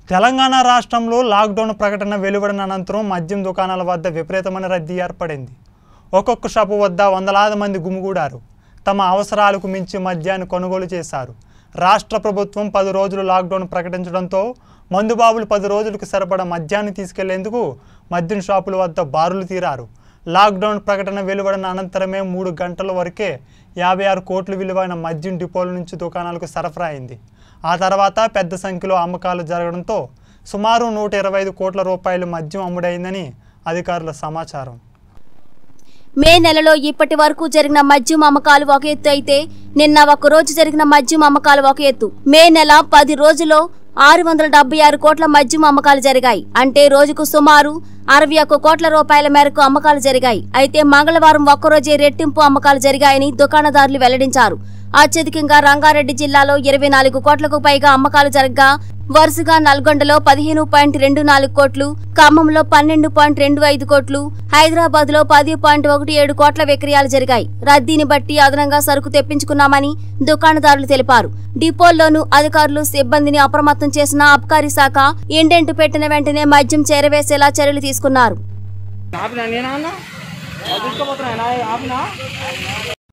తెలంగాణ రాష్ట్రంలో లాక్డౌన్ ప్రకటన వెలువడిన అనంతరం మద్యం దుకాణాల వద్ద విపరీతమైన రద్దీ ఏర్పడింది ఒక్కొక్క షాపు వద్ద వందలాది మంది గుమిగూడారు తమ అవసరాలకు మించి మద్యాన్ని కొనుగోలు చేశారు రాష్ట్ర ప్రభుత్వం పది రోజులు లాక్డౌన్ ప్రకటించడంతో మందుబాబులు పది రోజులకు సరిపడా మద్యాన్ని తీసుకెళ్లేందుకు మద్యం షాపుల వద్ద బారులు తీరారు లాక్డౌన్ ప్రకటన వెలువడిన అనంతరమే మూడు గంటల వరకే యాభై ఆరు కోట్ల విలువైన మద్యం డిపోల నుంచి దుకాణాలకు సరఫరా అయింది ఆ తర్వాత పెద్ద సంఖ్యలో అమ్మకాలు జరగడంతో సుమారు నూట ఇరవై ఐదు కోట్ల రూపాయలు మద్యం అమ్ముడైందని అధికారుల సమాచారం మే నెలలో ఇప్పటి వరకు జరిగిన మద్యం అమ్మకాలు ఒక ఎత్తు అయితే నిన్న ఒక రోజు జరిగిన మద్యం అమ్మకాలు ఒక ఎత్తు మే నెల పది రోజుల్లో ఆరు వందల డెబ్బై ఆరు కోట్ల మద్యం అమ్మకాలు జరిగాయి అంటే రోజుకు సుమారు అరవై ఒక్క కోట్ల రూపాయల మేరకు అమ్మకాలు జరిగాయి అయితే మంగళవారం ఒక్కరోజే రెట్టింపు అమ్మకాలు జరిగాయని దుకాణదారులు వెల్లడించారు అత్యధికంగా రంగారెడ్డి జిల్లాలో ఇరవై నాలుగు కోట్లకు పైగా అమ్మకాలు జరగగా వరుసగా నల్గొండలో పదిహేను పాయింట్ రెండు నాలుగు కోట్లు ఖమ్మంలో పన్నెండు పాయింట్ రెండు ఐదు కోట్లు హైదరాబాద్ లో పది పాయింట్ ఒకటి ఏడు కోట్ల విక్రయాలు జరిగాయి రద్దీని బట్టి అదనంగా సరుకు తెప్పించుకున్నామని దుకాణదారులు తెలిపారు డిపోల్లోనూ అధికారులు సిబ్బందిని అప్రమత్తం చేసిన అబ్కారీ శాఖ ఇండెంట్ పెట్టిన వెంటనే మద్యం చేరవేసేలా చర్యలు తీసుకున్నారు ఆపినా నేనా అన్న తీసుకుపోతున్నా ఆపినా